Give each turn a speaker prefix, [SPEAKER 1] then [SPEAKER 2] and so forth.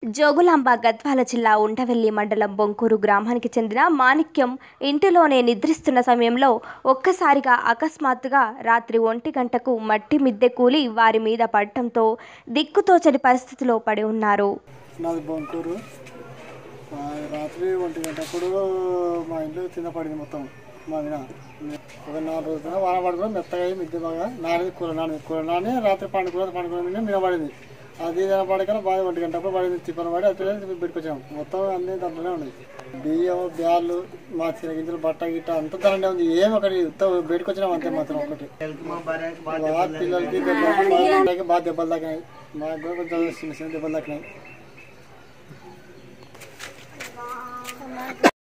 [SPEAKER 1] జోగులాంబ గద్వాల జిల్లా ఉండవెల్లి మండలం బొంకూరు గ్రామానికి చెందిన మాణిక్యం ఇంటిలోనే నిద్రిస్తున్న సమయంలో ఒక్కసారిగా అకస్మాత్తుగా రాత్రి ఒంటి గంటకు మట్టి మిద్దె కూలి వారి మీద పడటంతో దిక్కుతోచని పరిస్థితిలో పడి ఉన్నారు
[SPEAKER 2] నాది బొంకూరు ఆ, రాత్రి ఒంటి గంటప్పుడు మా ఇంట్లో కింద పడింది మొత్తం మా మీద ఒక నాలుగు రోజులు వాన పడుకుని మెత్తగా అయ్యి మిద్దె బాగా నాని కూర నాని కూర నాని రాత్రి పండుకున్న పండుకున్న మీద పడింది అది ఏదైనా పడకనే బాగా ఒంటి గంటప్పుడు పడింది తిప్పని పడి అది పెట్టుకొచ్చాము మొత్తం అన్ని దాంట్లోనే ఉన్నాయి బియ్యం బ్యాళ్ళు మా చిన్న గింజలు బట్ట గిట్ట అంత ధరనే ఉంది ఏం ఒకటి పెట్టుకొచ్చినాం అంతే మాత్రం ఒకటి బాగా పిల్లలకి దెబ్బలు బాగా బాగా దెబ్బలు తాకినాయి మాకు కూడా కొంచెం చిన్న చిన్న దెబ్బలు తాకినాయి